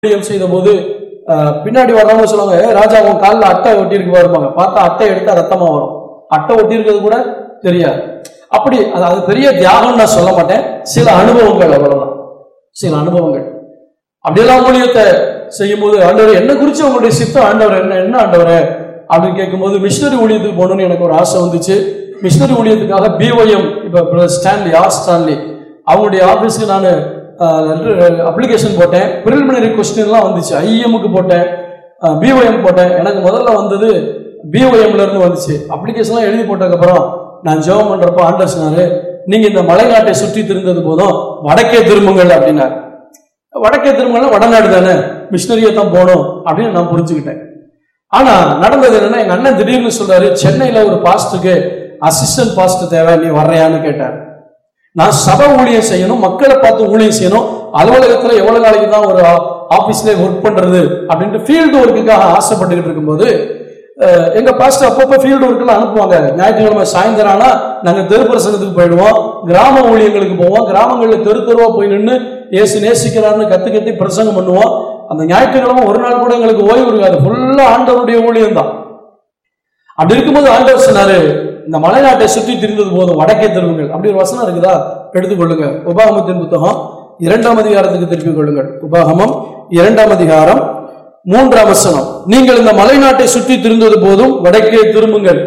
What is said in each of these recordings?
ஊழியம் செய்த போது அஹ், பின்னாடி வர்றவங்க சொல்லுவாங்க "ஏய், ராஜா உன் காலில் அட்டை ஒட்டி இருக்கு பாருப்பாங்க பார்த்தா அட்டை எடுத்தா ரத்தமா வரும் அட்டை ஒட்டி இருக்கிறது கூட தெரியாது அப்படி அது அது பெரிய தியாகம் நான் சொல்ல மாட்டேன் சில அனுபவங்கள் அவ்வளவுதான் சில அனுபவங்கள் அப்படியெல்லாம் ஊழியத்தை செய்யும்போது ஆண்டவர் என்ன குறித்து உங்களுடைய சித்தம் ஆண்டவர் என்ன என்ன ஆண்டவர் அப்படின்னு கேட்கும்போது மிஷினரி ஊழியத்துக்கு போகணும்னு எனக்கு ஒரு ஆசை வந்துச்சு மிஷினரி ஊழியத்துக்காக பிஒஎம் இப்போ ஸ்டான்லி ஆர் ஸ்டான்லி அவங்களுடைய ஆஃபீஸ்க்கு நான் அப்ளிகேஷன் போட்டேன் ப்ரிலிமினரி கொஸ்டின்லாம் வந்துச்சு ஐஎம்முக்கு போட்டேன் பிஒஎம் போட்டேன் எனக்கு முதல்ல வந்தது பிஒஎம்ல இருந்து வந்துச்சு அப்ளிகேஷன்லாம் எழுதி போட்டதுக்கப்புறம் நான் ஜெபம் பண்றப்ப ஆண்டர் சொன்னாரு நீங்க இந்த மலைநாட்டை சுற்றி திருந்தது போதும் வடக்கே திரும்புங்கள் அப்படின்னாரு வடக்கே திரும்புங்கன்னா வடநாடு தானே மிஷினரியை தான் போகணும் அப்படின்னு நான் புரிஞ்சுக்கிட்டேன் ஆனா நடந்தது என்னன்னா எங்க அண்ணன் திடீர்னு சொல்றாரு சென்னையில ஒரு பாஸ்ட்டுக்கு அசிஸ்டன்ட் பாஸ்ட் தேவை நீ வர்றியான்னு கேட்டார் நான் சபை ஊழியம் செய்யணும் மக்களை பார்த்து ஊழியம் செய்யணும் அலுவலகத்துல எவ்வளவு நாளைக்கு தான் ஒரு ஆபீஸ்ல ஒர்க் பண்றது அப்படின்ட்டு ஃபீல்டு ஒர்க்குக்காக ஆசைப்பட்டுக்கிட்டு இருக்கும்போது அஹ், எங்க பாஸ்டர் அப்பப்போ ஃபீல்டு ஒர்க்கெல்லாம் அனுப்புவாங்க ஞாயிற்றுக்கிழமை சாயந்தரம் ஆனா நாங்க தெரு பிரசங்கத்துக்கு போயிடுவோம் கிராம ஊழியங்களுக்கு போவோம் கிராமங்கள்ல தெரு தெருவா போய் நின்று இயேசு நேசிக்கிறார்னு கத்து கத்தி பிரசங்கம் பண்ணுவோம் அந்த ஞாயிற்றுக்கிழமை ஒரு நாள் கூட எங்களுக்கு ஓய்வு இருக்காது ஃபுல்லா ஆண்டவருடைய ஊழியம் தான் அப்படி இருக்கும்போது ஆண்டவர் சொன்னாரு இந்த மலைநாட்டை சுற்றி திரிந்தது போதும் வடக்கே திரும்புங்கள் அப்படி ஒரு வசனம் இருக்குதா எடுத்துக்கொள்ளுங்க உபாகமத்தின் புத்தகம் இரண்டாம் அதிகாரத்துக்கு திருப்பிக் கொள்ளுங்கள் உபாகமம் இரண்டாம் அதிகாரம் மூன்றாம் வசனம் நீங்கள் இந்த மலைநாட்டை சுற்றி திரிந்தது போதும் வடக்கே திரும்புங்கள்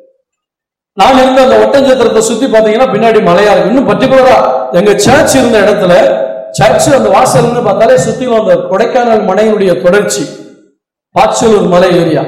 நான் இருந்த அந்த ஒட்டஞ்சத்திரத்தை சுத்தி பாத்தீங்கன்னா பின்னாடி மலையா இருக்கு இன்னும் பர்டிகுலரா எங்க சர்ச் இருந்த இடத்துல சர்ச் அந்த வாசல்னு பார்த்தாலே சுத்திலும் அந்த கொடைக்கானல் மலையினுடைய தொடர்ச்சி பாச்சலூர் மலை ஏரியா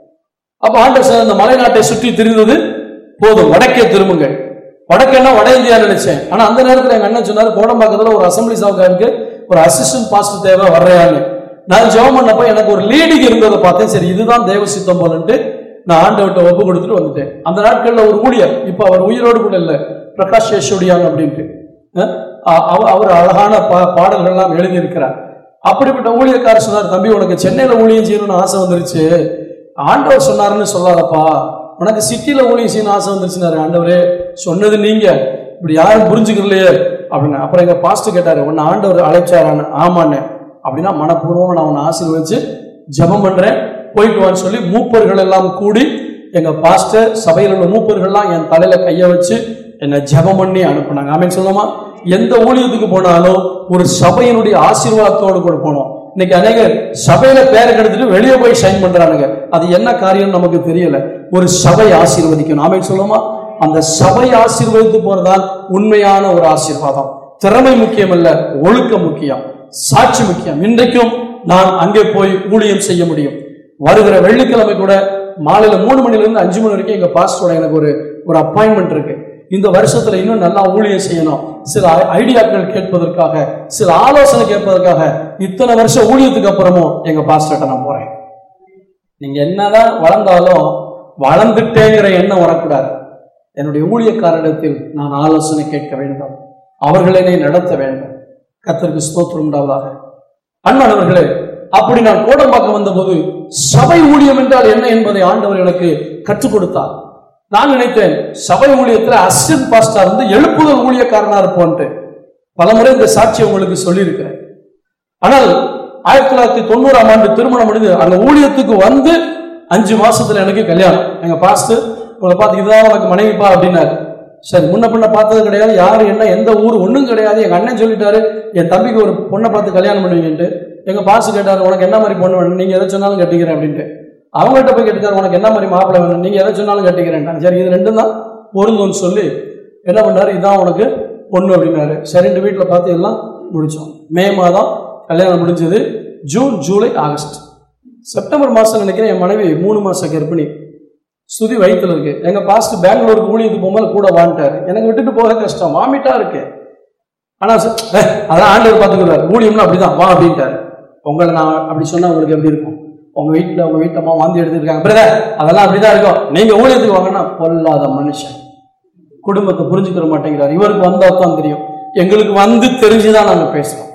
அப்ப ஆண்டவர் சொன்னார், அந்த மலைநாட்டை சுற்றி திரிந்தது போதும் வடக்கே திரும்புங்கள் வடக்கேன்னா வட இந்தியா நினைச்சேன் ஆனா அந்த நேரத்துல எங்க அண்ணன் சொன்னாரு கோடம்பாக்கத்துல ஒரு அசம்பிளி சாவுக்காருக்கு ஒரு அசிஸ்டன்ட் பாஸ்டர் தேவை வர்றையான்னு நான் ஜெபம் பண்ணப்ப எனக்கு ஒரு லீடிங் இருந்ததை பார்த்தேன் சரி இதுதான் தேவ சித்தம் போலன்ட்டு நான் ஆண்டவர்கிட்ட ஒப்பு கொடுத்துட்டு வந்துட்டேன் அந்த நாட்கள்ல ஒரு ஊழியர் இப்ப அவர் உயிரோடு கூட இல்ல பிரகாஷ் யேசுடியான் அப்படின்ட்டு அஹ், அ- அவ- அவர் அழகான பா- பாடல்கள்லாம் எழுதியிருக்கிறார் அப்படிப்பட்ட ஊழியக்காரர் சொன்னார் தம்பி உனக்கு சென்னையில ஊழியம் செய்யணும்னு ஆசை வந்துருச்சு ஆண்டவர் சொன்னாருன்னு சொல்லாதப்பா உனக்கு சிட்டில ஊழியம் செய்யணும் ஆசை வந்துருச்சுனாரு ஆண்டவரே சொன்னது நீங்க இப்படி யாரும் புரிஞ்சுக்கலையே அப்படின்னு அப்புறம் எங்க பாஸ்ட் கேட்டாரு உன்னை ஆண்டவர் அழைச்சாரான்னு ஆமாண்ணே அப்படின்னா மனப்பூர்வமா நான் உன்னை ஆசீர்வதிச்சு ஜெபம் பண்றேன் போயிட்டு வான்னு சொல்லி மூப்பர்கள் எல்லாம் கூடி எங்க பாஸ்டர் சபையில் உள்ள மூப்பர்கள்லாம் என் தலையில கைய வச்சு என்னை ஜெபம் பண்ணி அனுப்புனாங்க ஆமென் சொல்லுமா எந்த ஊழியத்துக்கு போனாலும் ஒரு சபையினுடைய ஆசீர்வாதத்தோடு கூட போனோம் இன்னைக்கு அநேகர் சபையில பேரை கெடுத்துட்டு வெளியே போய் ஷைன் பண்றானுங்க அது என்ன காரியம் நமக்கு தெரியல ஒரு சபை ஆசீர்வதிக்கணும் ஆமென் சொல்லுமா அந்த சபை ஆசீர்வதித்து போறதுதான் உண்மையான ஒரு ஆசீர்வாதம் திறமை முக்கியம் அல்ல ஒழுக்கம் முக்கியம் சாட்சி முக்கியம் இன்றைக்கும் நான் அங்கே போய் ஊழியம் செய்ய முடியும் வருகிற வெள்ளிக்கிழமை கூட மாலையில மூணு மணில இருந்து அஞ்சு மணி வரைக்கும் எங்க பாஸ்டரோட எனக்கு ஒரு ஒரு அப்பாயின்மெண்ட் இருக்கு இந்த வருஷத்துல இன்னும் நல்லா ஊழியம் செய்யணும் சில ஐ- ஐடியாக்கள் கேட்பதற்காக சில ஆலோசனை கேட்பதற்காக இத்தனை வருஷம் ஊழியத்துக்கு அப்புறமும் எங்க பாஸ்டர்கிட்ட நான் போறேன் நீங்க என்னதான் வளர்ந்தாலும் வளர்ந்துட்டேங்கிற எண்ணம் வரக்கூடாது என்னுடைய ஊழியக்காரரிடத்தில் நான் ஆலோசனை கேட்க வேண்டும் அவர்கள் என்னை நடத்த வேண்டும் கர்த்தருக்கு ஸ்தோத்திரம் உண்டாவதாக அன்பானவர்களே அப்படி நான் கோடம்பாக்கம் வந்தபோது சபை ஊழியம் என்றால் என்ன என்பதை ஆண்டவர் எனக்கு கற்றுக் கொடுத்தார் நான் நினைத்தேன் சபை ஊழியத்துல அசிஸ்டன்ட் பாஸ்டா இருந்து எழுப்புதல் ஊழியக்காரனா இருப்போன்ட்டு பலமுறை இந்த சாட்சியை உங்களுக்கு சொல்லியிருக்கிறேன் ஆனால் ஆயிரத்தி தொள்ளாயிரத்தி தொண்ணூறாம் ஆண்டு திருமணம் முடிந்து அங்க ஊழியத்துக்கு வந்து அஞ்சு மாசத்துல எனக்கு கல்யாணம் எங்க பாஸ்டர் உங்களை பார்த்து இதுதான் உனக்கு மனைவிப்பா அப்படின்னாரு சரி முன்ன பின்ன பார்த்தது கிடையாது யாரு என்ன எந்த ஊர் ஒண்ணும் கிடையாது எங்க அண்ணன் சொல்லிட்டாரு என் தம்பிக்கு ஒரு பொண்ணை பார்த்து கல்யாணம் பண்ணுவீங்கன்ட்டு எங்க பாசு கேட்டாரு உனக்கு என்ன மாதிரி பொண்ணு வேணும் நீங்க எதை சொன்னாலும் கட்டிக்கிறேன் அப்படின்ட்டு அவங்ககிட்ட போய் கேட்டுக்காரு உனக்கு என்ன மாதிரி மாப்பிள்ளை வேணும் நீங்க எதை சொன்னாலும் கட்டிக்கிறேன் சரி இது ரெண்டும் தான் பொருந்தும்னு சொல்லி என்ன பண்ணாரு இதான் உனக்கு பொண்ணு அப்படின்னாரு சரின்ட்டு வீட்டில் பார்த்து எல்லாம் முடிச்சோம் மே மாதம் கல்யாணம் முடிஞ்சது ஜூன் ஜூலை ஆகஸ்ட் செப்டம்பர் மாசம் நினைக்கிறேன் என் மனைவி மூணு மாச கர்ப்பிணி சுதி வயித்துல இருக்கு எங்க பாஸ்ட் பெங்களூருக்கு ஊழியத்துக்கு போகும்போது கூட வான்ட்டாரு எனக்கு விட்டுட்டு போக கஷ்டம் வாமிட்டா இருக்கு ஆனா ச- "ஏய், அதான் ஆண்டவர் பார்த்துக்கிறார் ஊழியம்னா அப்படிதான் வா அப்படின்ட்டாரு உங்களை நான் அப்படி சொன்னா உங்களுக்கு எப்படி இருக்கும் உங்க வீட்டுல உங்க வீட்டு அம்மா வாந்தி எடுத்துருக்காங்க பிரதர் அதெல்லாம் அப்படிதான் இருக்கும் நீங்க ஊழியத்துக்கு வாங்கன்னா பொல்லாத மனுஷன் குடும்பத்தை புரிஞ்சுக்கிற மாட்டேங்கிறார் இவருக்கு வந்தா தான் தெரியும் எங்களுக்கு வந்து தெரிஞ்சுதான் நாங்க பேசுறோம்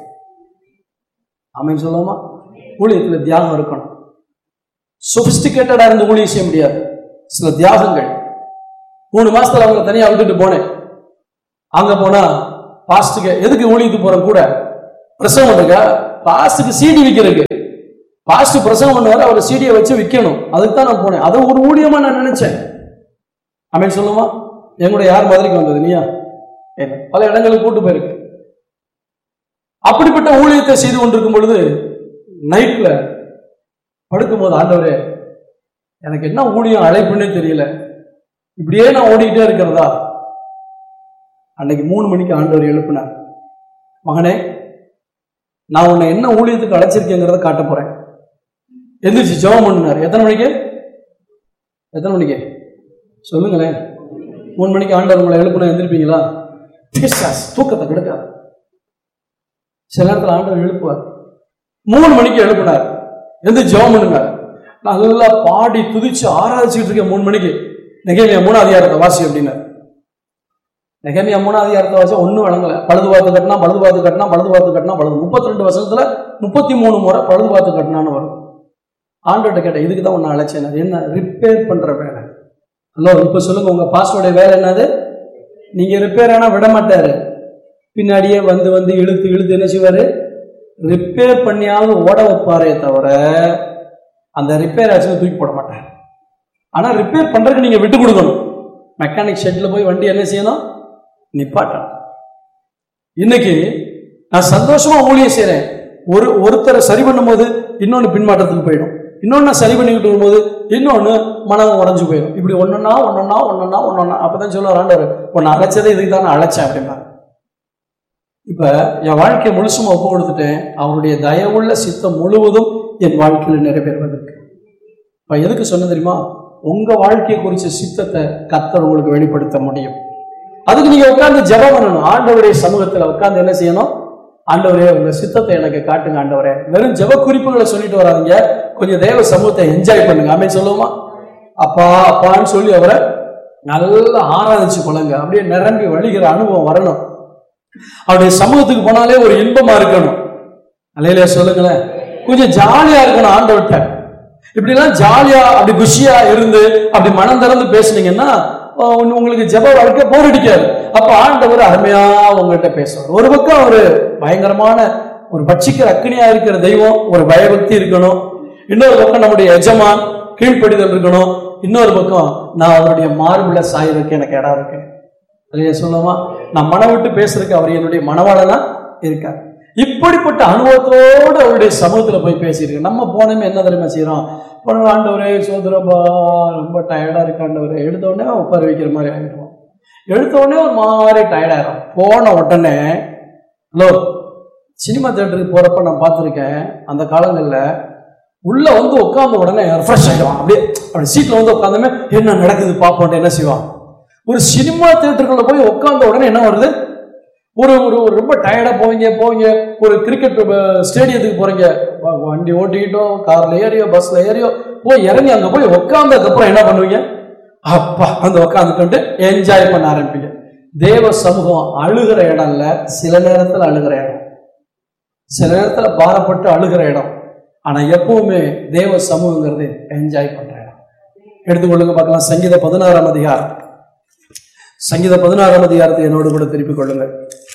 ஆமென் சொல்லுவோமா ஊழியத்துல தியாகம் இருக்கணும் சொபிஸ்டிகேட்டடா இருந்து ஊழியம் செய்ய முடியாது சில தியாகங்கள் மூணு மாசத்துல அவங்கள தனியா விட்டுட்டு போனேன் அங்க போனா பாஸ்டுக்கு எதுக்கு ஊழியத்துக்கு போறேன் கூட பிரசவம் இருக்கா பாஸ்டுக்கு சீடி விற்கிறதுக்கு பாஸ்ட் பிரசங்கம் பண்ணுவார் அவர் சீடியை வச்சு விற்கணும் அதுக்கு தான் நான் போனேன் அதை ஒரு ஊழியமா நான் நினைச்சேன் அமேன் சொல்லுமா என் கூட யார் மதுரைக்கு வந்தது நீயா இல்ல. பல இடங்களுக்கு கூட்டு போயிருக்கு அப்படிப்பட்ட ஊழியத்தை செய்து கொண்டிருக்கும் பொழுது நைட்ல படுக்கும்போது ஆண்டவரே எனக்கு என்ன ஊழியம் அழைப்புன்னே தெரியல இப்படியே நான் ஓடிக்கிட்டே இருக்கிறதா அன்னைக்கு மூணு மணிக்கு ஆண்டவர் எழுப்பினார் மகனே நான் உன்னை என்ன ஊழியத்துக்கு அழைச்சிருக்கேங்கிறத காட்ட போறேன் எந்திரிச்சு ஜெபம் பண்ணினார் எத்தனை மணிக்கு எத்தனை மணிக்கு சொல்லுங்களேன் மூணு மணிக்கு ஆண்டவர் உங்களை எழுப்பினா எந்திரிப்பீங்களா பிசாஸ், தூக்கத்தை கெடுக்காது சில நேரத்தில் ஆண்டவர் எழுப்புவார் மூணு மணிக்கு எழுப்பினார் எந்த ஜெபம் பண்ணுங்க நல்லா பாடி துதிச்சு ஆராதிச்சுட்டு இருக்கேன் மூணு மணிக்கு நெகேமியா மூணு அதிகாரத்தை வாசி அப்படின்னாரு நெகேமியா மூணு அதிகாரத்தை வாசி ஒன்றும் வழங்கல பழுது பார்த்து கட்டினா பழுது பார்த்து கட்டினா பழுது பார்த்து கட்டினா பழுது முப்பத்தி ரெண்டு வருஷத்துல முப்பத்தி மூணு முறை பழுது பார்த்து கட்டினான்னு வரும் ஆண்டோட்ட கேட்டேன் இதுக்கு தான் ஒன்று அழைச்சேன் அது என்ன ரிப்பேர் பண்ற வேலை ஹலோ இப்போ சொல்லுங்க உங்க பாஸ்வேர்டை வேலை என்னது நீங்க ரிப்பேர் ஆனா விட மாட்டாரு பின்னாடியே வந்து வந்து இழுத்து இழுத்து என்ன செய்வாரு ரிப்பேர் பண்ணியாவது ஓட வைப்பாரே தவிர அந்த ரிப்பேர் ஆச்சுன்னு தூக்கி போட மாட்டார் ஆனா ரிப்பேர் பண்றதுக்கு நீங்க விட்டு கொடுக்கணும் மெக்கானிக் ஷெட்ல போய் வண்டி என்ன செய்யணும் நிப்பாட்டணும் இன்னைக்கு நான் சந்தோஷமா ஊழியம் செய்றேன் ஒரு ஒருத்தரை சரி பண்ணும்போது இன்னொன்னு பின்மாற்றத்துக்கு போயிடும் இன்னொன்னு நான் சரி பண்ணிக்கிட்டு வரும்போது இன்னொன்னு மனம் உடஞ்சு போயிடும் இப்படி ஒன்னொன்னா ஒன்னொன்னா ஒன்னொன்னா ஒன்னொன்னா அப்பதான் சொல்லுவார் ஆண்டவர் உன்னை அழைச்சதே இதுக்கு தான் நான் அழைச்சேன் அப்படின்னா இப்ப என் வாழ்க்கையை முழுசுமா ஒப்பு கொடுத்துட்டேன் அவருடைய தயவுள்ள சித்தம் முழுவதும் என் வாழ்க்கையில் நிறைவேறுவதற்கு இப்ப எதுக்கு சொன்ன தெரியுமா உங்க வாழ்க்கையை குறிச்ச சித்தத்தை கர்த்தர் உங்களுக்கு வெளிப்படுத்த முடியும் அதுக்கு நீங்க உட்கார்ந்து ஜெபம் பண்ணணும் ஆண்டவருடைய சமூகத்துல உட்கார்ந்து என்ன செய்யணும் ஆண்டவரே உங்க சித்தத்தை எனக்கு காட்டுங்க ஆண்டவரே வெறும் ஜெப குறிப்புகளை சொல்லிட்டு வராதீங்க கொஞ்சம் தேவ சமூகத்தை என்ஜாய் பண்ணுங்க ஆமே சொல்லுவோமா அப்பா அப்பான்னு சொல்லி அவரை நல்லா ஆராதிச்சு கொள்ளுங்க அப்படியே நிரம்பி வழிகிற அனுபவம் வரணும் அவருடைய சமூகத்துக்கு போனாலே ஒரு இன்பமா இருக்கணும் அலையில சொல்லுங்களேன் கொஞ்சம் ஜாலியா இருக்கணும் ஆண்டவர்கிட்ட இப்படிலாம் ஜாலியா அப்படி குஷியா இருந்து அப்படி மனம் திறந்து பேசுனீங்கன்னா அஹ், உங்க- உங்களுக்கு ஜெப வாழ்க்கை போர் அடிக்காது அப்ப ஆண்டவர் அருமையா உங்ககிட்ட பேசுவார் ஒரு பக்கம் ஒரு பயங்கரமான ஒரு பட்சிக்கிற அக்னியா இருக்கிற தெய்வம் ஒரு பயபக்தி இருக்கணும் இன்னொரு பக்கம் நம்முடைய எஜமான் கீழ்ப்படிதல் இருக்கணும் இன்னொரு பக்கம் நான் அவருடைய மார்புல சாயறதுக்கு எனக்கு இடம் இருக்கு இல்லையா சொல்லுமா நான் மனம் விட்டு பேசுறதுக்கு அவர் என்னுடைய மனவாளனா இருக்கார் இப்படிப்பட்ட அனுபவத்தோடு அவருடைய சமூகத்துல போய் பேசியிருக்கேன் நம்ம போனமே என்ன தெரியுமா செய்யறோம் போன ஆண்டவரே சோதரப்பா ரொம்ப டயர்டா இருக்கு ஆண்டவரே எடுத்த உடனே உட்கார வைக்கிற மாதிரி ஆகிடுவோம் எடுத்த உடனே ஒரு மாதிரி டயர்டாயிரும் போன உடனே ஹலோ சினிமா தேட்டருக்கு போறப்ப நான் பார்த்துருக்கேன் அந்த காலங்களில் உள்ள வந்து உட்கார்ந்த உடனே ரெஃப்ரெஷ் ஆயிடுவான் அப்படியே அப்படி சீட்ல வந்து உட்காந்தமே என்ன நடக்குது பார்ப்போன்ட்டு என்ன செய்வான் ஒரு சினிமா தேட்டருக்குள்ள போய் உட்கார்ந்த உடனே என்ன வருது ஒரு ஒரு ஒரு ரொம்ப டயர்டா போவீங்க போவீங்க ஒரு கிரிக்கெட் ஸ்டேடியத்துக்கு போறீங்க வ- வண்டி ஓட்டிக்கிட்டோ கார்ல ஏறியோ பஸ்ல ஏறியோ போய் இறங்கி அங்க போய் உட்கார்ந்ததுக்கு அப்புறம் என்ன பண்ணுவீங்க அப்பா அந்த உட்காந்துட்டு என்ஜாய் பண்ண ஆரம்பிப்பீங்க தேவ சமூகம் அழுகிற இடம் இல்ல சில நேரத்துல அழுகிற இடம் சில நேரத்துல பாரப்பட்டு அழுகிற இடம் ஆனா எப்பவுமே தேவ சமூகங்கிறது என்ஜாய் பண்ற இடம் எடுத்துக்கொள்ளுங்க பார்க்கலாம் சங்கீத பதினாறாம் அதிகாரம் சங்கீத பதினாறாம் அதிகாரத்தை என்னோடு கூட திருப்பிக் கொள்ளுங்கள்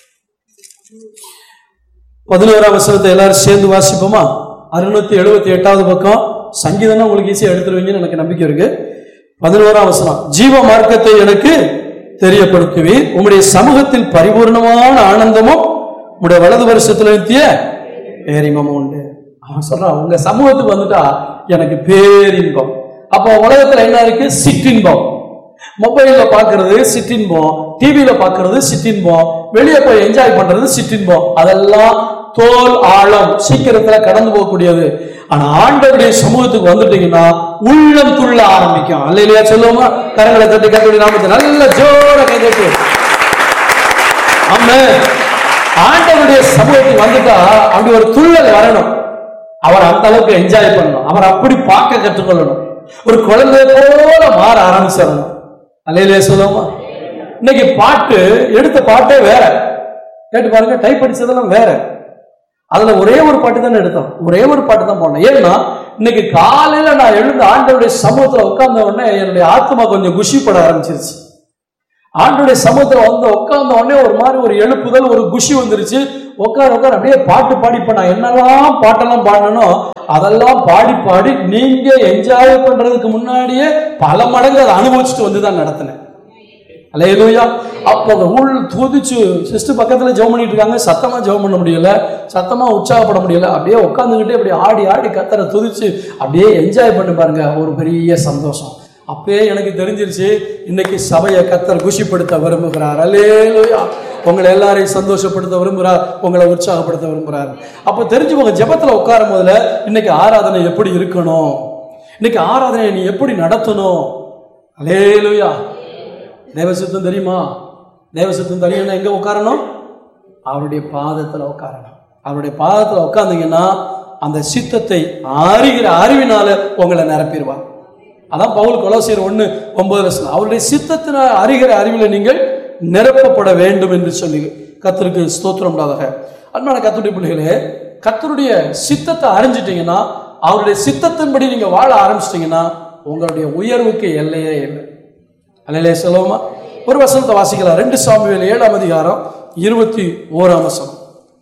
பதினோராம் வசனத்தை எல்லாரும் சேர்ந்து வாசிப்போமா அறுநூத்தி எழுபத்தி எட்டாவது பக்கம் சங்கீதம்னா உங்களுக்கு ஈஸியா எடுத்துருவீங்கன்னு எனக்கு நம்பிக்கை இருக்கு பதினோராம் வசனம் ஜீவ மார்க்கத்தை எனக்கு தெரியப்படுத்துவீர் உம்முடைய சமூகத்தில் பரிபூர்ணமான ஆனந்தமும் உம்முடைய வலது வருஷத்துல நிறுத்திய பேரின்பமும் உண்டு அவன் சொல்றான் உங்க சமூகத்துக்கு வந்துட்டா எனக்கு பேரின்பம் அப்போ உலகத்துல என்ன இருக்கு சிற்றின்பம் மொபைல்ல பாக்குறது சிற்றின்பம் டிவியில பாக்குறது சிற்றின்பம் வெளியே போய் என்ஜாய் பண்றது சிற்றின்பம் அதெல்லாம் தோல் ஆழம் சீக்கிரத்துல கடந்து போகக்கூடியது ஆனா ஆண்டவருடைய சமூகத்துக்கு வந்துட்டீங்கன்னா உள்ளம் துள்ள ஆரம்பிக்கும் அல்லையா சொல்லுவோமா கரங்களை தட்டி கட்டுடைய நாமத்தை நல்ல ஜோர கைதட்டு ஆமா ஆண்டவருடைய சமூகத்துக்கு வந்துட்டா அப்படி ஒரு துள்ளல் வரணும் அவர் அந்த அளவுக்கு என்ஜாய் பண்ணணும் அவர் அப்படி பார்க்க கற்றுக்கொள்ளணும் ஒரு குழந்தை போல மாற ஆரம்பிச்சிடணும் அல்லையிலே சொல்லுவோமா இன்னைக்கு பாட்டு எடுத்த பாட்டே வேற கேட்டு பாருங்க டைப் அடிச்சதெல்லாம் வேற அதுல ஒரே ஒரு பாட்டு தானே எடுத்தோம் ஒரே ஒரு பாட்டு தான் போனேன் ஏன்னா இன்னைக்கு காலையில நான் எழுந்து ஆண்டவருடைய சமூகத்துல உட்கார்ந்த உடனே என்னுடைய ஆத்மா கொஞ்சம் குஷிப்பட ஆரம்பிச்சிருச்சு ஆண்டுடைய சமூகத்துல வந்து உட்கார்ந்த உடனே ஒரு மாதிரி ஒரு எழுப்புதல் ஒரு குஷி வந்துருச்சு உட்கார உட்கார அப்படியே பாட்டு பாடி இப்ப நான் என்னெல்லாம் பாட்டெல்லாம் பாடணும் அதெல்லாம் பாடி பாடி நீங்க என்ஜாய் பண்றதுக்கு முன்னாடியே பல மடங்கு அதை அனுபவிச்சுட்டு வந்து தான் நடத்தினேன் அலையலூயா அப்போ அந்த உள் துதிச்சு சிஸ்டர் பக்கத்துல ஜெபம் பண்ணிட்டு இருக்காங்க சத்தமா ஜெபம் பண்ண முடியல சத்தமா உற்சாகப்பட முடியல அப்படியே உட்காந்துக்கிட்டே அப்படியே ஆடி ஆடி கத்தரை துதிச்சு அப்படியே என்ஜாய் பண்ணி பாருங்க ஒரு பெரிய சந்தோஷம் அப்பயே எனக்கு தெரிஞ்சிருச்சு இன்னைக்கு சபையை கத்தர் குஷிப்படுத்த விரும்புகிறார் அல்லேலூயா உங்களை எல்லாரையும் சந்தோஷப்படுத்த விரும்புகிறார் உங்களை உற்சாகப்படுத்த விரும்புகிறார் அப்போ தெரிஞ்சுக்கோங்க ஜெபத்துல உட்காரும் போதுல இன்னைக்கு ஆராதனை எப்படி இருக்கணும் இன்னைக்கு ஆராதனை நீ எப்படி நடத்தணும் அல்லேலூயா தேவசித்தம் தெரியுமா தேவசித்தம் தெரியும்னா எங்க உட்காரணும் அவருடைய பாதத்துல உட்காரணும் அவருடைய பாதத்துல உட்கார்ந்தீங்கன்னா அந்த சித்தத்தை அறிகிற அறிவினால உங்களை நிரப்பிடுவார் அதான் பவுல் கொலோசியர் ஒண்ணு ஒன்பது வருஷம் அவருடைய சித்தத்தினால் அறிகிற அறிவில் நீங்கள் நிரப்பப்பட வேண்டும் என்று சொல்லி கத்தருக்கு ஸ்தோத்திரம் உண்டாதாக அன்பான கத்துடைய பிள்ளைகளே கத்தருடைய சித்தத்தை அறிஞ்சிட்டீங்கன்னா அவருடைய சித்தத்தின்படி நீங்க வாழ ஆரம்பிச்சிட்டீங்கன்னா உங்களுடைய உயர்வுக்கு எல்லையே இல்லை அல்லையே சொல்லுவோமா ஒரு வசனத்தை வாசிக்கலாம் ரெண்டு சாமிவேல் ஏழாம் அதிகாரம் இருபத்தி ஓராம் வசனம்